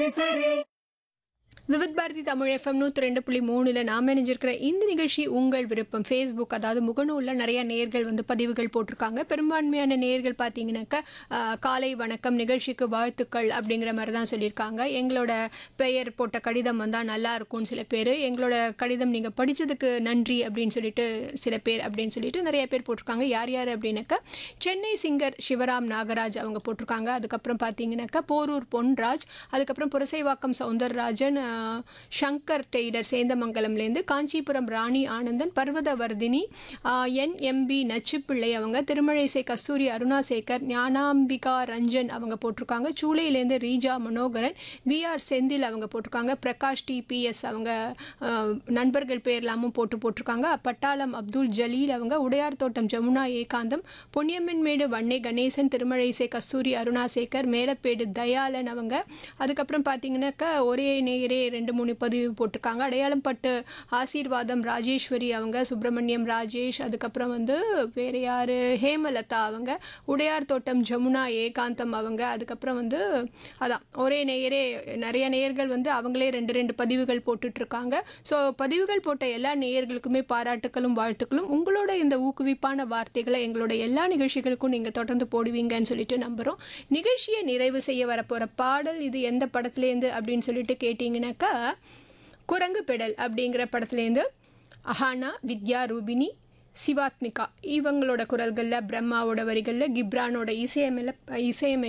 சரி சரி விவித் பாரதி தமிழ் எஃப்எம் நூற்றி ரெண்டு புள்ளி மூணில் நாம் இணைஞ்சிருக்கிற இந்த நிகழ்ச்சி உங்கள் விருப்பம் ஃபேஸ்புக் அதாவது முகநூலில் நிறைய நேர்கள் வந்து பதிவுகள் போட்டிருக்காங்க பெரும்பான்மையான நேர்கள் பார்த்தீங்கன்னாக்கா ஆஹ், காலை வணக்கம் நிகழ்ச்சிக்கு வாழ்த்துக்கள் அப்படிங்கிற மாதிரி தான் சொல்லியிருக்காங்க எங்களோட பெயர் போட்ட கடிதம் வந்தால் நல்லா இருக்கும்னு சில பேர் எங்களோட கடிதம் நீங்கள் படித்ததுக்கு நன்றி அப்படின்னு சொல்லிட்டு சில பேர் அப்படின்னு சொல்லிட்டு நிறைய பேர் போட்டிருக்காங்க யார் யார் அப்படின்னாக்கா சென்னை சிங்கர் சிவராம் நாகராஜ் அவங்க போட்டிருக்காங்க அதுக்கப்புறம் பார்த்தீங்கன்னாக்கா போரூர் பொன்ராஜ் அதுக்கப்புறம் புரசைவாக்கம் சவுந்தரராஜன் ஆஹ், சங்கர் டெய்லர் சேந்தமங்கலம்லேருந்து காஞ்சிபுரம் ராணி ஆனந்தன் பர்வதவர்தினி என்எம்பி நச்சுப்பிள்ளை அவங்க திருமழைசை கஸ்தூரி அருணாசேகர் ஞானாம்பிகா ரஞ்சன் அவங்க போட்டிருக்காங்க சூளையிலேருந்து ரீஜா மனோகரன் விஆர் செந்தில் அவங்க போட்டிருக்காங்க பிரகாஷ் டிபிஎஸ் அவங்க ஆஹ், நண்பர்கள் பேர்லாமும் போட்டு போட்டிருக்காங்க பட்டாளம் அப்துல் ஜலீல் அவங்க உடையார் தோட்டம் ஜமுனா ஏகாந்தம் பொன்னியம்மன்மேடு வன்னே கணேசன் திருமழைசை கஸ்தூரி அருணாசேகர் மேலப்பேடு தயாளன் அவங்க அதுக்கப்புறம் பார்த்தீங்கன்னாக்கா ஒரே நேரே ரெண்டு மூணு பதிவு போட்டிருக்காங்க அடையாளம் பட்டு ஆசீர்வாதம் ராஜேஸ்வரி அவங்க சுப்பிரமணியம் ராஜேஷ் அதுக்கப்புறம் வந்து வேறு யார் ஹேமலதா அவங்க உடையார் தோட்டம் ஜமுனா ஏகாந்தம் அவங்க அதுக்கப்புறம் வந்து அதான் ஒரே நேயரே நிறைய நேயர்கள் வந்து அவங்களே ரெண்டு ரெண்டு பதிவுகள் போட்டுட்ருக்காங்க ஸோ பதிவுகள் போட்ட எல்லா நேயர்களுக்குமே பாராட்டுக்களும் வாழ்த்துக்களும் உங்களோட இந்த ஊக்குவிப்பான வார்த்தைகளை எங்களோட எல்லா நிகழ்ச்சிகளுக்கும் நீங்கள் தொடர்ந்து போடுவீங்கன்னு சொல்லிட்டு நம்புகிறோம் நிகழ்ச்சியை நிறைவு செய்ய வரப்போகிற பாடல் இது எந்த படத்துலேருந்து அப்படின்னு சொல்லிட்டு கேட்டிங்கனாக்கா குரங்கு பெடல் அப்படிங்கிற படத்துலேருந்து அஹானா வித்யா ரூபினி சிவாத்மிகா இவங்களோட குரல்களில் பிரம்மாவோட வரிகளில் கிப்ரானோட இசையமைல இசையமை